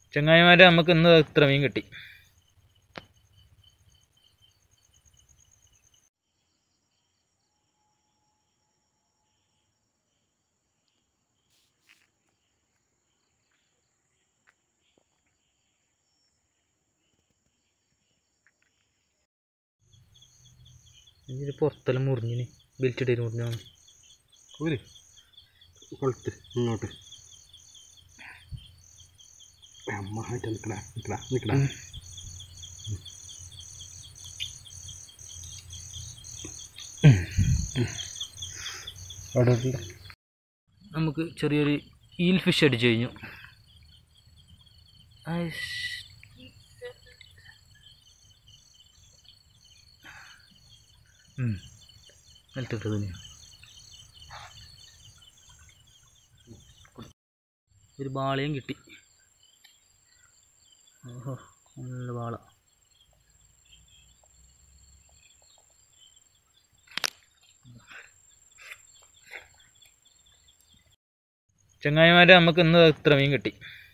ചങ്ങായിമാരെ നമുക്ക് ഇന്ന് ഇത്ര മീൻ കിട്ടി ഇതിന് പുറത്തെല്ലാം മുറിഞ്ഞിന് വലിച്ചിട്ട് മുറിഞ്ഞു ഒരു കൊളുത്ത് ഇങ്ങോട്ട് അമ്മായിട്ട് നിൽക്കടാ നിൽക്കടാ നിൽക്കടാ അവിടെ ഉണ്ട് നമുക്ക് ചെറിയൊരു ഈൽ ഫിഷ് അടിച്ചു കഴിഞ്ഞു ഐസ്. ഉം. നിലത്തിട്ടത് തന്നെയാണ് ഒരു ബാളയും കിട്ടി ഓഹോ നല്ല ബാള ചങ്ങായിമാരെ നമുക്ക് ഇന്ന് ഇത്ര മീൻ കിട്ടി